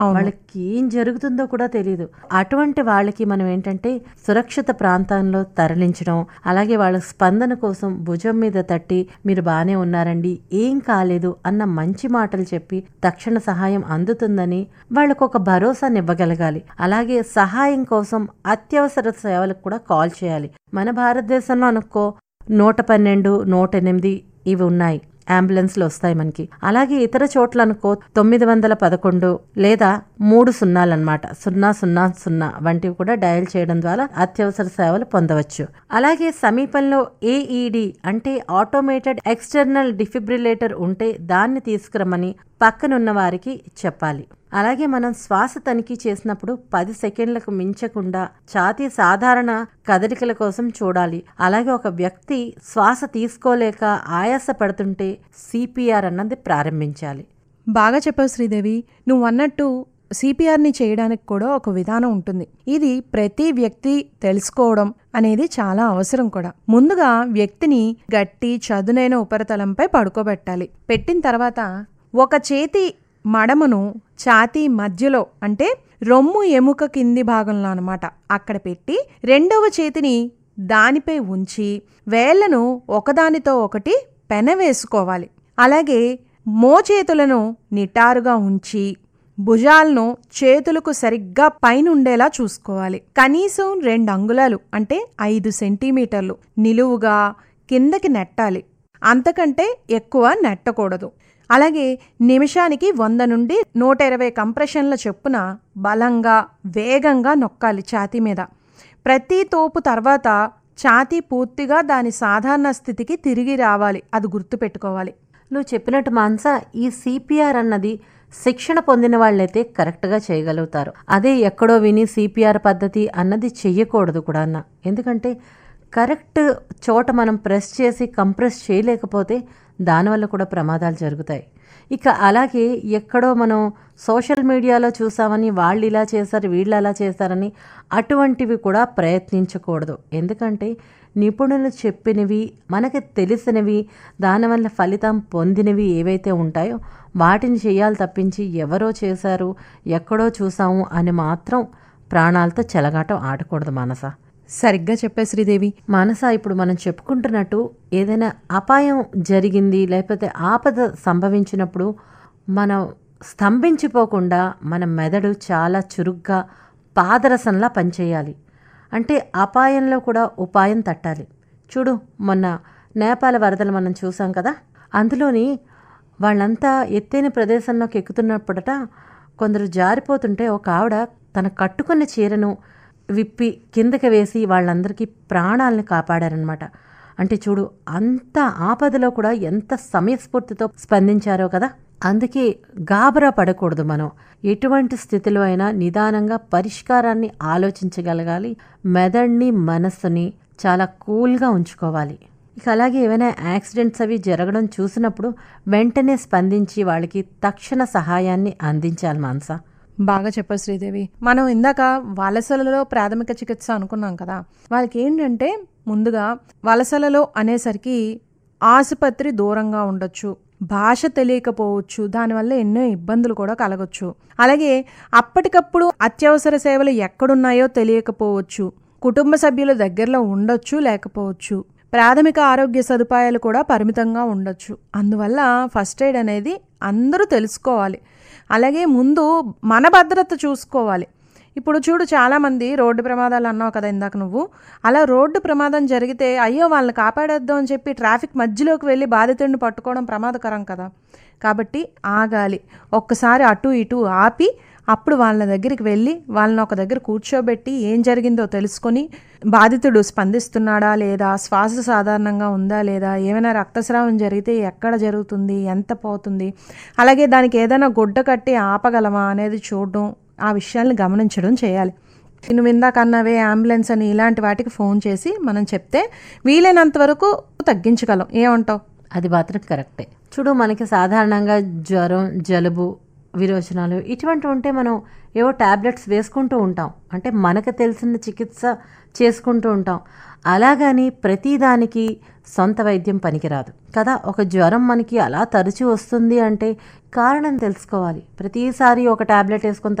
అవును. వాళ్ళకి ఏం జరుగుతుందో కూడా తెలియదు అటువంటి వాళ్ళకి మనం ఏంటంటే సురక్షిత ప్రాంతంలో తరలించడం అలాగే వాళ్ళ స్పందన కోసం భుజం మీద తట్టి మీరు బాగానే ఉన్నారండి ఏం కాలేదు అన్న మంచి మాటలు చెప్పి తక్షణ సహాయం అందుతుందని వాళ్ళకు ఒక భరోసాని ఇవ్వగలగాలి అలాగే సహాయం కోసం అత్యవసర సేవలకు కూడా కాల్ చేయాలి మన భారతదేశంలో అనుకో నూట పన్నెండు నూట ఎనిమిది ఇవి ఉన్నాయి అంబులెన్స్లు వస్తాయి మనకి అలాగే ఇతర చోట్ల అనుకో తొమ్మిది వందల పదకొండు లేదా మూడు సున్నాలు అనమాట సున్నా సున్నా సున్నా వంటివి కూడా డయల్ చేయడం ద్వారా అత్యవసర సేవలు పొందవచ్చు అలాగే సమీపంలో ఏఈడి అంటే ఆటోమేటెడ్ ఎక్స్టర్నల్ డిఫిబ్రిలేటర్ ఉంటే దాన్ని తీసుకురమ్మని పక్కనున్న వారికి చెప్పాలి అలాగే మనం శ్వాస తనిఖీ చేసినప్పుడు పది సెకండ్లకు మించకుండా ఛాతీ సాధారణ కదలికల కోసం చూడాలి అలాగే ఒక వ్యక్తి శ్వాస తీసుకోలేక ఆయాస పడుతుంటే సిపిఆర్ అన్నది ప్రారంభించాలి బాగా చెప్పావు శ్రీదేవి నువ్వు అన్నట్టు సిపిఆర్ని చేయడానికి కూడా ఒక విధానం ఉంటుంది ఇది ప్రతి వ్యక్తి తెలుసుకోవడం అనేది చాలా అవసరం కూడా ముందుగా వ్యక్తిని గట్టి చదునైన ఉపరితలంపై పడుకోబెట్టాలి పెట్టిన తర్వాత ఒక చేతి మడమను ఛాతీ మధ్యలో అంటే రొమ్ము ఎముక కింది భాగంలో అనమాట అక్కడ పెట్టి రెండవ చేతిని దానిపై ఉంచి వేళ్లను ఒకదానితో ఒకటి పెనవేసుకోవాలి అలాగే మోచేతులను నిటారుగా ఉంచి భుజాలను చేతులకు సరిగ్గా పైనుండేలా చూసుకోవాలి కనీసం రెండు అంగుళాలు అంటే ఐదు సెంటీమీటర్లు నిలువుగా కిందకి నెట్టాలి అంతకంటే ఎక్కువ నెట్టకూడదు అలాగే నిమిషానికి వంద నుండి నూట ఇరవై కంప్రెషన్ల చొప్పున బలంగా వేగంగా నొక్కాలి ఛాతీ మీద ప్రతి తోపు తర్వాత ఛాతీ పూర్తిగా దాని సాధారణ స్థితికి తిరిగి రావాలి అది గుర్తుపెట్టుకోవాలి నువ్వు చెప్పినట్టు మాన్స ఈ సిపిఆర్ అన్నది శిక్షణ పొందిన వాళ్ళైతే కరెక్ట్గా చేయగలుగుతారు అదే ఎక్కడో విని సిపిఆర్ పద్ధతి అన్నది చెయ్యకూడదు కూడా అన్న ఎందుకంటే కరెక్ట్ చోట మనం ప్రెస్ చేసి కంప్రెస్ చేయలేకపోతే దానివల్ల కూడా ప్రమాదాలు జరుగుతాయి ఇక అలాగే ఎక్కడో మనం సోషల్ మీడియాలో చూసామని వాళ్ళు ఇలా చేశారు వీళ్ళు అలా చేశారని అటువంటివి కూడా ప్రయత్నించకూడదు ఎందుకంటే నిపుణులు చెప్పినవి మనకి తెలిసినవి దానివల్ల ఫలితం పొందినవి ఏవైతే ఉంటాయో వాటిని చేయాలి తప్పించి ఎవరో చేశారు ఎక్కడో చూసాము అని మాత్రం ప్రాణాలతో చెలగాటం ఆడకూడదు మనస సరిగ్గా చెప్పే శ్రీదేవి మనస ఇప్పుడు మనం చెప్పుకుంటున్నట్టు ఏదైనా అపాయం జరిగింది లేకపోతే ఆపద సంభవించినప్పుడు మనం స్తంభించిపోకుండా మన మెదడు చాలా చురుగ్గా పాదరసంలా పనిచేయాలి అంటే అపాయంలో కూడా ఉపాయం తట్టాలి చూడు మొన్న నేపాల వరదలు మనం చూసాం కదా అందులోని వాళ్ళంతా ఎత్తైన ప్రదేశంలోకి ఎక్కుతున్నప్పుడట కొందరు జారిపోతుంటే ఒక ఆవిడ తన కట్టుకున్న చీరను విప్పి కిందకి వేసి వాళ్ళందరికీ ప్రాణాలను కాపాడారనమాట అంటే చూడు అంత ఆపదలో కూడా ఎంత సమయస్ఫూర్తితో స్పందించారో కదా అందుకే గాబరా పడకూడదు మనం ఎటువంటి స్థితిలో అయినా నిదానంగా పరిష్కారాన్ని ఆలోచించగలగాలి మెదడుని మనస్సుని చాలా కూల్గా ఉంచుకోవాలి ఇక అలాగే ఏమైనా యాక్సిడెంట్స్ అవి జరగడం చూసినప్పుడు వెంటనే స్పందించి వాళ్ళకి తక్షణ సహాయాన్ని అందించాలి మానస బాగా చెప్పారు శ్రీదేవి మనం ఇందాక వలసలలో ప్రాథమిక చికిత్స అనుకున్నాం కదా వాళ్ళకి ఏంటంటే ముందుగా వలసలలో అనేసరికి ఆసుపత్రి దూరంగా ఉండొచ్చు భాష తెలియకపోవచ్చు దానివల్ల ఎన్నో ఇబ్బందులు కూడా కలగొచ్చు అలాగే అప్పటికప్పుడు అత్యవసర సేవలు ఎక్కడున్నాయో తెలియకపోవచ్చు కుటుంబ సభ్యుల దగ్గరలో ఉండొచ్చు లేకపోవచ్చు ప్రాథమిక ఆరోగ్య సదుపాయాలు కూడా పరిమితంగా ఉండొచ్చు అందువల్ల ఫస్ట్ ఎయిడ్ అనేది అందరూ తెలుసుకోవాలి అలాగే ముందు మన భద్రత చూసుకోవాలి ఇప్పుడు చూడు చాలామంది రోడ్డు ప్రమాదాలు అన్నావు కదా ఇందాక నువ్వు అలా రోడ్డు ప్రమాదం జరిగితే అయ్యో వాళ్ళని కాపాడేద్దాం అని చెప్పి ట్రాఫిక్ మధ్యలోకి వెళ్ళి బాధితుడిని పట్టుకోవడం ప్రమాదకరం కదా కాబట్టి ఆగాలి ఒక్కసారి అటు ఇటు ఆపి అప్పుడు వాళ్ళ దగ్గరికి వెళ్ళి వాళ్ళని ఒక దగ్గర కూర్చోబెట్టి ఏం జరిగిందో తెలుసుకొని బాధితుడు స్పందిస్తున్నాడా లేదా శ్వాస సాధారణంగా ఉందా లేదా ఏమైనా రక్తస్రావం జరిగితే ఎక్కడ జరుగుతుంది ఎంత పోతుంది అలాగే దానికి ఏదైనా గుడ్డ కట్టి ఆపగలమా అనేది చూడడం ఆ విషయాల్ని గమనించడం చేయాలి నువ్వు ఇందాక అన్నవే అంబులెన్స్ అని ఇలాంటి వాటికి ఫోన్ చేసి మనం చెప్తే వీలైనంత వరకు తగ్గించగలం ఏమంటావు అది మాత్రం కరెక్టే చూడు మనకి సాధారణంగా జ్వరం జలుబు విరోచనాలు ఇటువంటి ఉంటే మనం ఏవో టాబ్లెట్స్ వేసుకుంటూ ఉంటాం అంటే మనకు తెలిసిన చికిత్స చేసుకుంటూ ఉంటాం అలాగని ప్రతిదానికి సొంత వైద్యం పనికిరాదు కదా ఒక జ్వరం మనకి అలా తరచూ వస్తుంది అంటే కారణం తెలుసుకోవాలి ప్రతిసారి ఒక టాబ్లెట్ వేసుకొని